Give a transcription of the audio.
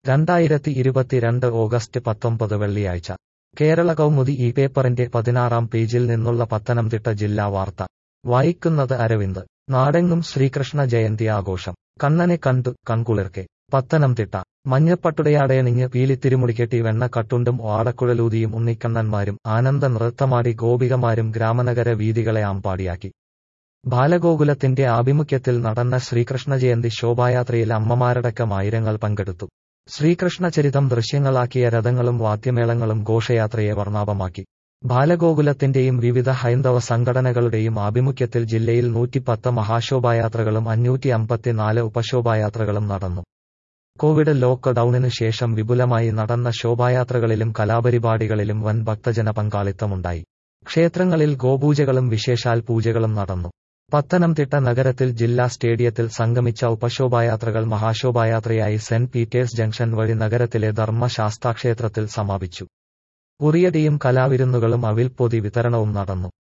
രണ്ടായിരത്തി ഇരുപത്തിരണ്ട് ഓഗസ്റ്റ് പത്തൊമ്പത് വെള്ളിയാഴ്ച കേരള കൗമുദി ഈ പേപ്പറിന്റെ പതിനാറാം പേജിൽ നിന്നുള്ള പത്തനംതിട്ട ജില്ലാ വാർത്ത വായിക്കുന്നത് അരവിന്ദ് നാടെങ്ങും ശ്രീകൃഷ്ണ ജയന്തി ആഘോഷം കണ്ണനെ കണ്ടു കൺകുളിർക്കെ പത്തനംതിട്ട മഞ്ഞപ്പട്ടുടയാടയണിഞ്ഞ് പീലിത്തിരുമുടികെട്ടി വെണ്ണക്കട്ടുണ്ടും ഓടക്കുഴലൂതിയും ഉണ്ണിക്കണ്ണന്മാരും ആനന്ദ നൃത്തമാടി ഗോപികമാരും ഗ്രാമനഗര വീതികളെ ആമ്പാടിയാക്കി ബാലഗോകുലത്തിന്റെ ആഭിമുഖ്യത്തിൽ നടന്ന ശ്രീകൃഷ്ണ ജയന്തി ശോഭായാത്രയിൽ അമ്മമാരടക്കം ആയിരങ്ങൾ പങ്കെടുത്തു ശ്രീകൃഷ്ണചരിതം ദൃശ്യങ്ങളാക്കിയ രഥങ്ങളും വാദ്യമേളങ്ങളും ഘോഷയാത്രയെ വർണ്ണാഭമാക്കി ബാലഗോകുലത്തിന്റെയും വിവിധ ഹൈന്ദവ സംഘടനകളുടെയും ആഭിമുഖ്യത്തിൽ ജില്ലയിൽ നൂറ്റിപ്പത്ത് മഹാശോഭായാത്രകളും അഞ്ഞൂറ്റി അമ്പത്തിനാല് ഉപശോഭായാത്രകളും നടന്നു കോവിഡ് ലോക്ക് ഡൌണിനു ശേഷം വിപുലമായി നടന്ന ശോഭായാത്രകളിലും കലാപരിപാടികളിലും വൻ ഭക്തജന പങ്കാളിത്തമുണ്ടായി ക്ഷേത്രങ്ങളിൽ ഗോപൂജകളും വിശേഷാൽ പൂജകളും നടന്നു പത്തനംതിട്ട നഗരത്തിൽ ജില്ലാ സ്റ്റേഡിയത്തിൽ സംഗമിച്ച ഉപശോഭായാത്രകൾ മഹാശോഭായാത്രയായി സെന്റ് പീറ്റേഴ്സ് ജംഗ്ഷൻ വഴി നഗരത്തിലെ ധർമ്മശാസ്താക്ഷേത്രത്തിൽ സമാപിച്ചു ഉറിയടിയും കലാവിരുന്നുകളും അവിൽപ്പൊതി വിതരണവും നടന്നു